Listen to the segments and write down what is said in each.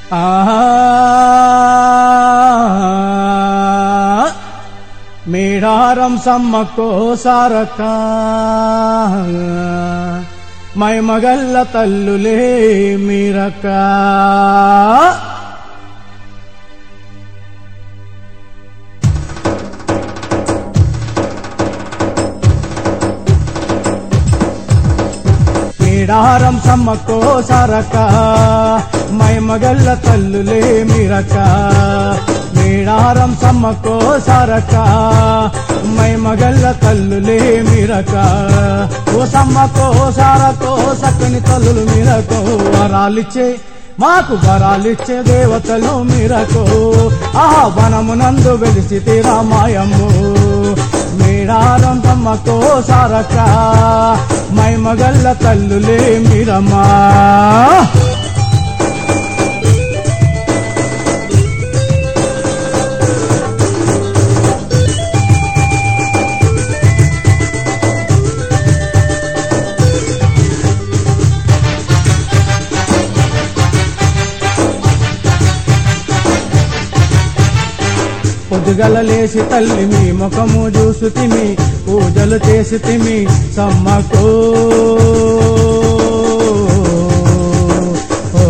ఆ మేడారం సమ్మక్కో సారక మై మగల్ల తల్లులే మీరక మేడారం సమ్మక్కో సారక మై మగల్ల తల్లులే మీరక మేడారం సమ్మక్కో సారక మై మగల్ల తల్లులే మీరక ఓ సమ్మకో సారకో సక్కని తల్లులు మీరకో వరాలిచ్చే మాకు వరాలిచ్చే దేవతలు మీరకో ఆహా వనమునందు వెలిసి రామాయమ్ము మేడారం తమ్మకో సారక మై మగల్ల తల్లులే మీరమ్మా పొద్దుగల లేచి తల్లి మీ ముఖము చూసుతిమి పూజలు చేసి తిమి సమ్మకో ఓ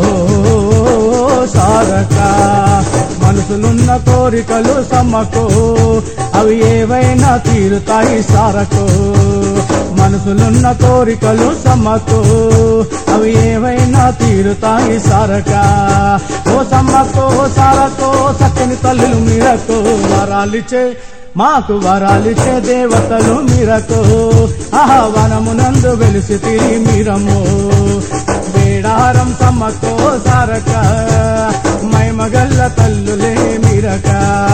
సారక మనసులున్న కోరికలు సమ్మకో అవి ఏవైనా తీరుతాయి సారకో మనసులున్న కోరికలు సమ్మకో అవి ఏవైనా తీరుతాయి సారక ఓ సమ్మకో సారకో సక్కని తల్లులు మీరకో వరాలిచే మాకు వరాలిచ్చే దేవతలు మీరకో ఆహా వనమునందు వెలిసి తిరి మీరమ్మో వేడారం సమ్మకో సారక మై మగల్ల తల్లులే మీరక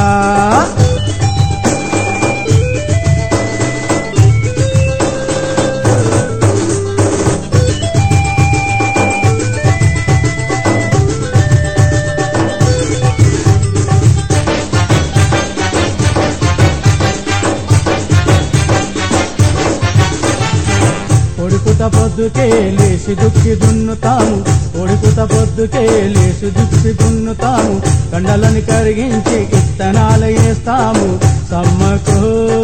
ఒడుకుత పొద్దుకే లేచి దుక్కి దున్నుతాము ఒడుకుత పొద్దుకే లేచి దుక్కి దున్నుతాము కండలని కరిగించి ఇత్తనాలు వేస్తాము సమ్మకు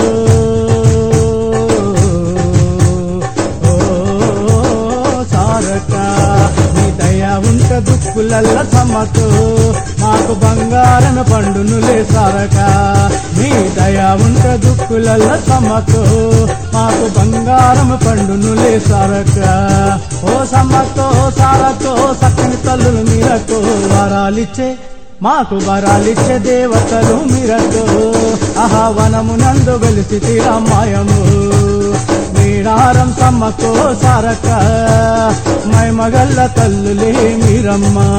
ఓ సారక నీ దయ ఉంట దుక్కులల్ల సమ్మకు మాకు బంగారం పండునులే సారక నీ దయ ఉంట దుక్కులల్ల సమ్మకు మాకు బంగారం పండునులే సారక ఓ సమ్మకో సారకో సక్కని తల్లులు మీరకో వరాలిచ్చే మాకు వరాలిచ్చే దేవతలు మీరకో ఆహా వనమునందు వెలిసి రామాయము మీడారం సమ్మకో సారక మై మగల్ల తల్లులే మీరమ్మా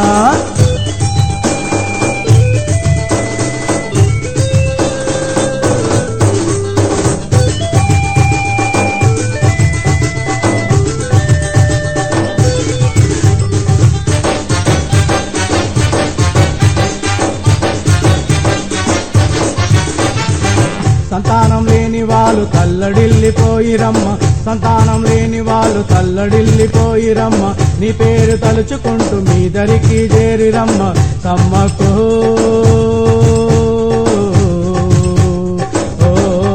సంతానం లేని వాళ్ళు తల్లడిల్లిపోయిరమ్మ సంతానం లేని వాళ్ళు తల్లడిల్లిపోయిరమ్మ నీ పేరు తలుచుకుంటూ మీ దరికి చేరిరమ్మ సమ్మకు ఓ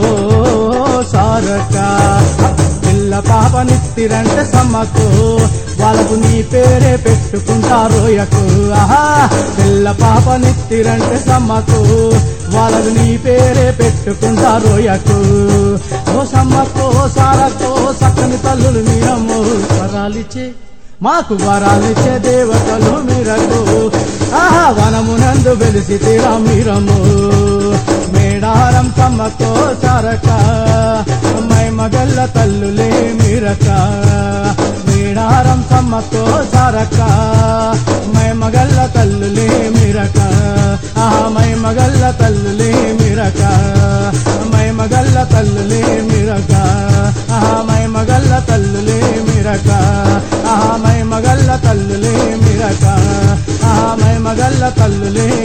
సారక పిల్ల పాపనిత్తిరంటే సమ్మకు వాళ్ళకు నీ పేరే పెట్టుకుంటారోయకు ఆహా పిల్ల పాపనిత్తిరంటే సమ్మకు వాళ్ళకు నీ పేరే పెట్టుకుంటారోయకు ఓ సమ్మకు ఓ సారకో సక్కని తల్లులు మీరమ్ము వరాలిచ్చే మాకు వరాలిచ్చే దేవతలు మీరకు ఆహా వనమునందు వెలిసి తీరా మీరము మేడారం సమ్మకో సారక మై మగల్ల తల్లులే మీరక మేడారం సమ్మకో సారక మై మగల్ల తల్లులే మీరక ఆహా మై మగల్ల తల్లులే మీరక మై మగల్ల తల్లులే మీరక ఆహా మై మగల్ల తల్లులే మీరక ఆహా మై మగల్ల తల్లులే మీరక ఆహా మై మగల్ల తల్లులే